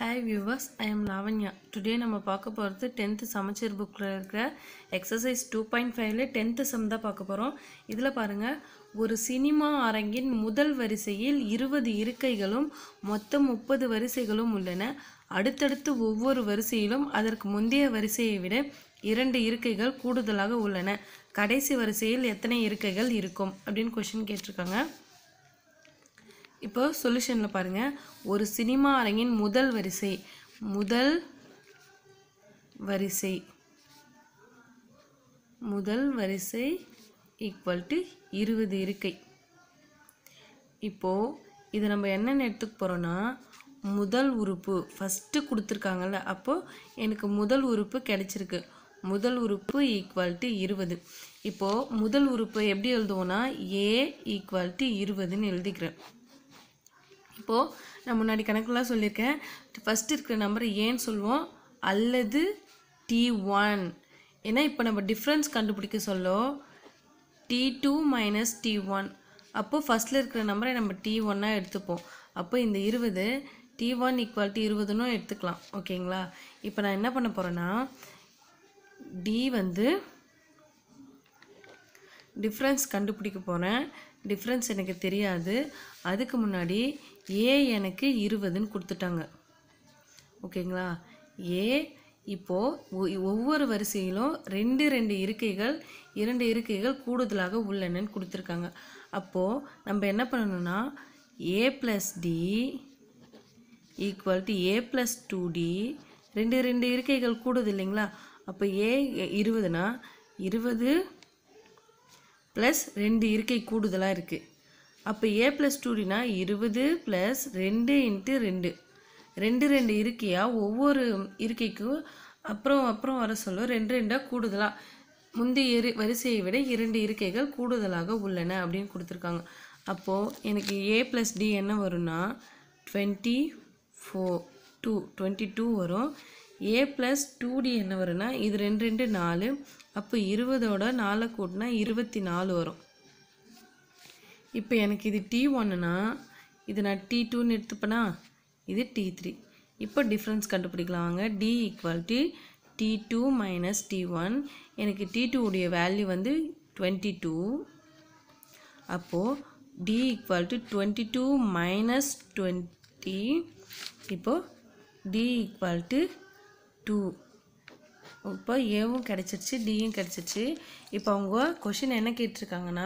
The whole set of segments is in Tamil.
hi viewers I am Lavanya today நம்ம பார்க்க போகிறது டென்த்து சமச்சீர் புக்கில் இருக்கிற எக்ஸசைஸ் டூ பாயிண்ட் ஃபைவ்ல டென்த்து சம் தான் பார்க்க போகிறோம் இதில் பாருங்கள் ஒரு சினிமா அரங்கின் முதல் வரிசையில் இருபது இருக்கைகளும் மொத்தம் முப்பது வரிசைகளும் உள்ளன அடுத்தடுத்து ஒவ்வொரு வரிசையிலும் அதற்கு முந்தைய வரிசையை விட இரண்டு இருக்கைகள் கூடுதலாக உள்ளன கடைசி வரிசையில் எத்தனை இருக்கைகள் இருக்கும் அப்படின்னு கொஷின் கேட்டிருக்காங்க இப்போ சொல்யூஷனில் பாருங்கள் ஒரு சினிமா அரங்கின் முதல் வரிசை முதல் வரிசை முதல் வரிசை ஈக்குவல் டு இருபது இருக்கை இப்போது இதை நம்ம என்னென்னு எடுத்துக்க போகிறோன்னா முதல் உறுப்பு ஃபஸ்ட்டு கொடுத்துருக்காங்கல்ல அப்போது எனக்கு முதல் உறுப்பு கிடைச்சிருக்கு முதல் உறுப்பு ஈக்குவல் டு இருபது இப்போது முதல் உறுப்பு எப்படி எழுதுவோன்னா ஏ ஈக்குவல் டு இருபதுன்னு எழுதிக்கிறேன் இப்போது நான் முன்னாடி கணக்கெல்லாம் சொல்லியிருக்கேன் ஃபஸ்ட்டு இருக்கிற நம்பர் ஏன்னு சொல்லுவோம் அல்லது டி ஒன் ஏன்னா இப்போ நம்ம டிஃப்ரென்ஸ் கண்டுபிடிக்க சொல்ல T two minus T one அப்போது ஃபஸ்ட்டில் இருக்கிற நம்பரை நம்ம டி ஒன்னாக எடுத்துப்போம் அப்போ இந்த இருபது டி ஒன் ஈக்குவல் டு இருபதுன்னு எடுத்துக்கலாம் ஓகேங்களா இப்போ நான் என்ன பண்ண போகிறேன்னா டி வந்து டிஃப்ரென்ஸ் கண்டுபிடிக்க போகிறேன் டிஃப்ரென்ஸ் எனக்கு தெரியாது அதுக்கு முன்னாடி ஏ எனக்கு இருபதுன்னு கொடுத்துட்டாங்க ஓகேங்களா ஏ இப்போது ஒவ்வொரு வரிசையிலும் ரெண்டு ரெண்டு இருக்கைகள் இரண்டு இருக்கைகள் கூடுதலாக உள்ளனன்னு கொடுத்துருக்காங்க அப்போது நம்ம என்ன பண்ணணும்னா A plus T equal to A plus two T ரெண்டு ரெண்டு இருக்கைகள் கூடுது இல்லைங்களா அப்போ ஏ இருபதுனா இருபது ப்ளஸ் ரெண்டு இருக்கை கூடுதலாக இருக்குது அப்போ ஏ ப்ளஸ் டூடினா இருபது ப்ளஸ் ரெண்டு இன்ட்டு ரெண்டு ரெண்டு ரெண்டு இருக்கையாக ஒவ்வொரு இருக்கைக்கும் அப்புறம் அப்புறம் வர சொல்ல ரெண்டு ரெண்டாக கூடுதலாக முந்தைய இரு வரிசையை விட இரண்டு இருக்கைகள் கூடுதலாக உள்ளன அப்படின்னு கொடுத்துருக்காங்க அப்போது எனக்கு ஏ ப்ளஸ் டி என்ன வரும்னா twenty four two twenty two வரும் ஏ ப்ளஸ் டூ டி என்ன வரும்னா இது ரெண்டு ரெண்டு நாலு அப்போ இருபதோட நாலை கூட்டினா இருபத்தி நாலு வரும் இப்போ எனக்கு இது டி ஒன்னுனா இது நான் டி டூன்னு எடுத்துப்பேனா இது டி த்ரீ இப்போ டிஃப்ரென்ஸ் கண்டுபிடிக்கலாம் வாங்க T equal to T two minus T one எனக்கு டி டூ உடைய வேல்யூ வந்து டுவெண்ட்டி டூ அப்போது T equal to twenty two minus twenty இப்போது டி ஈக்குவல் டு டூ இப்போ ஏவும் கிடச்சிருச்சு டியும் கிடச்சிருச்சு இப்போ அவங்க கொஷின் என்ன கேட்டிருக்காங்கன்னா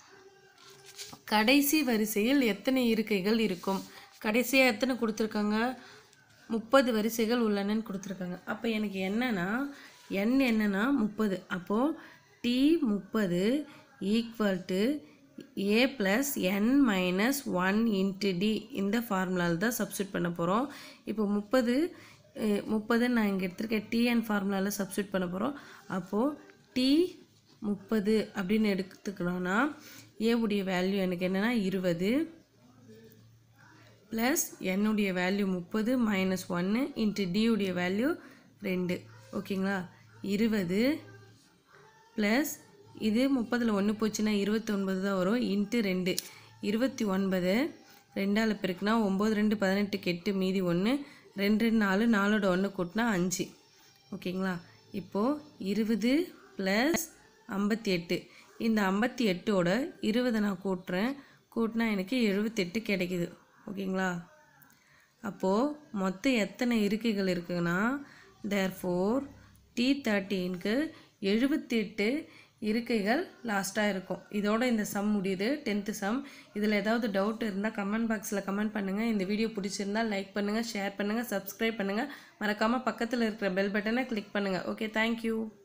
கடைசி வரிசையில் எத்தனை இருக்கைகள் இருக்கும் கடைசியாக எத்தனை கொடுத்துருக்காங்க முப்பது வரிசைகள் உள்ளனன்னு கொடுத்துருக்காங்க அப்போ எனக்கு என்னன்னா என் என்னன்னா முப்பது அப்போது டி முப்பது equal to A plus N minus one into T இந்த ஃபார்முலாவில் தான் சப்ஸ்டியூட் பண்ண போகிறோம் இப்போ முப்பது முப்பது நான் இங்கே எடுத்திருக்கேன் டிஎன் ஃபார்முலாவில் சப்ஸ்டியூட் பண்ண போகிறோம் அப்போது டி முப்பது அப்படின்னு எடுத்துக்கணும்னா ஏவுடைய வேல்யூ எனக்கு என்னென்னா இருபது ப்ளஸ் என்னுடைய வேல்யூ முப்பது மைனஸ் ஒன்று இன்ட்டு டியுடைய வேல்யூ ரெண்டு ஓகேங்களா இருபது ப்ளஸ் இது முப்பதில் ஒன்று போச்சுன்னா இருபத்தொன்பது தான் வரும் இன்ட்டு ரெண்டு இருபத்தி ஒன்பது ரெண்டால் பெருக்குனா ஒம்பது ரெண்டு பதினெட்டுக்கு எட்டு மீதி ஒன்று ரெண்டு ரெண்டு நாலு நாலோட ஒன்று கூட்டினா அஞ்சு ஓகேங்களா இப்போது இருபது ப்ளஸ் ஐம்பத்தி எட்டு இந்த ஐம்பத்தி எட்டோட இருபதை நான் கூட்டுறேன் கூட்டினா எனக்கு எழுபத்தெட்டு கிடைக்குது ஓகேங்களா அப்போது மொத்தம் எத்தனை இருக்கைகள் இருக்குன்னா தேர் ஃபோர் டி தேர்ட்டீனுக்கு எழுபத்தெட்டு இருக்கைகள் லாஸ்ட்டாக இருக்கும் இதோட இந்த சம் முடியுது டென்த்து சம் இதில் ஏதாவது டவுட் இருந்தால் கமெண்ட் பாக்ஸில் கமெண்ட் பண்ணுங்கள் இந்த வீடியோ பிடிச்சிருந்தால் லைக் பண்ணுங்கள் ஷேர் பண்ணுங்கள் சப்ஸ்கிரைப் பண்ணுங்கள் மறக்காமல் பக்கத்தில் இருக்கிற பெல் பட்டனை கிளிக் பண்ணுங்கள் ஓகே தேங்க்யூ